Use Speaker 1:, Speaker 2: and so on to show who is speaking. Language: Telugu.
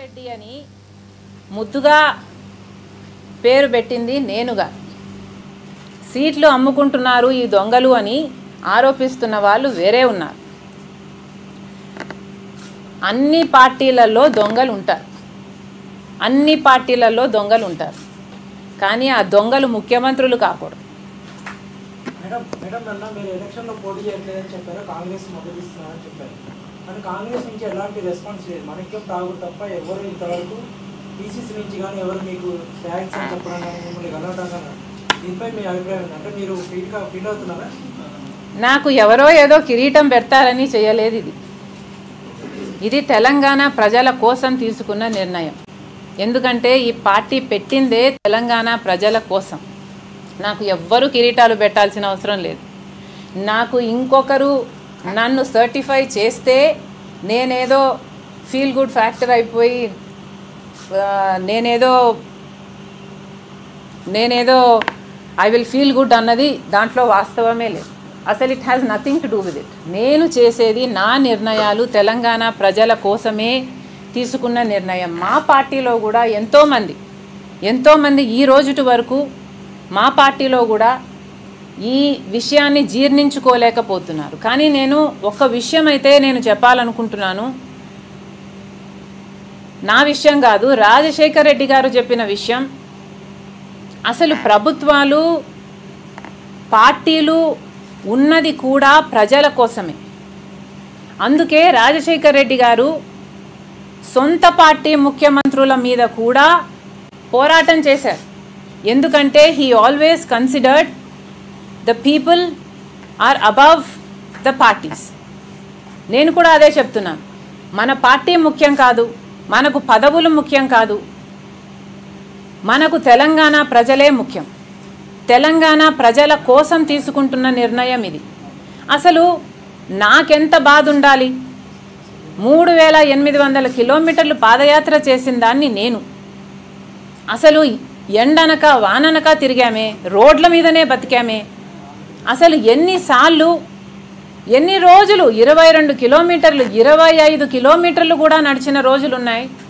Speaker 1: రెడ్డి అని ముద్దుగా పేరు పెట్టింది నేనుగా సీట్లు అమ్ముకుంటున్నారు ఈ దొంగలు అని ఆరోపిస్తున్న వాళ్ళు వేరే ఉన్నారు అన్ని పార్టీలలో దొంగలు ఉంటారు అన్ని పార్టీలలో దొంగలు ఉంటారు కానీ ఆ దొంగలు ముఖ్యమంత్రులు కాకూడదు
Speaker 2: మేడం మేడం అన్న మీరు ఎలక్షన్లో పోటీ చేయట్లేదని చెప్పారు కాంగ్రెస్ మద్దతు ఇస్తున్నారని చెప్పారు కానీ కాంగ్రెస్ నుంచి ఎలాంటి రెస్పాన్స్ లేదు మనకేం తాగుడు తప్ప ఎవరు ఇంతవరకు టీసీసీ నుంచి కానీ ఎవరు మీకు థ్యాంక్స్ అని చెప్పడం కానీ మిమ్మల్ని కలవడం కానీ దీనిపై మీ అభిప్రాయం ఏంటి? అంటే మీరు ఫీల్ ఫీల్ అవుతున్నారా
Speaker 1: నాకు ఎవరో ఏదో కిరీటం పెడతారని చేయలేదు ఇది ఇది తెలంగాణ ప్రజల కోసం తీసుకున్న నిర్ణయం ఎందుకంటే ఈ పార్టీ పెట్టిందే తెలంగాణ ప్రజల కోసం నాకు ఎవ్వరు కిరీటాలు పెట్టాల్సిన అవసరం లేదు నాకు ఇంకొకరు నన్ను సర్టిఫై చేస్తే నేనేదో ఫీల్ గుడ్ ఫ్యాక్టర్ అయిపోయి ఆ, నేనేదో నేనేదో ఐ విల్ ఫీల్ గుడ్ అన్నది దాంట్లో వాస్తవమే లేదు అసలు it has nothing to do with it నేను చేసేది నా నిర్ణయాలు తెలంగాణ ప్రజల కోసమే తీసుకున్న నిర్ణయం మా పార్టీలో కూడా ఎంతోమంది ఎంతోమంది ఈ రోజుటి వరకు మా పార్టీలో కూడా ఈ విషయాన్ని జీర్ణించుకోలేకపోతున్నారు కానీ నేను ఒక విషయం అయితే నేను చెప్పాలనుకుంటున్నాను నా విషయం కాదు రాజశేఖర్ రెడ్డి గారు చెప్పిన విషయం అసలు ప్రభుత్వాలు పార్టీలు ఉన్నది కూడా ప్రజల కోసమే అందుకే రాజశేఖర్ రెడ్డి గారు సొంత పార్టీ ముఖ్యమంత్రుల మీద కూడా పోరాటం చేశారు ఎందుకంటే he always considered the people are above the parties నేను కూడా అదే చెప్తున్నాను మన పార్టీ ముఖ్యం కాదు మనకు పదవులు ముఖ్యం కాదు మనకు తెలంగాణ ప్రజలే ముఖ్యం తెలంగాణ ప్రజల కోసం తీసుకుంటున్న నిర్ణయం ఇది అసలు నాకెంత బాధ ఉండాలి మూడు వేల ఎనిమిది వందల కిలోమీటర్లు పాదయాత్ర చేసిన దాన్ని నేను అసలు ఎండనక వాననక తిరిగామే రోడ్ల మీదనే బతికామే అసలు ఎన్నిసార్లు ఎన్ని రోజులు ఇరవై రెండు కిలోమీటర్లు ఇరవై ఐదు కిలోమీటర్లు కూడా నడిచిన రోజులు ఉన్నాయి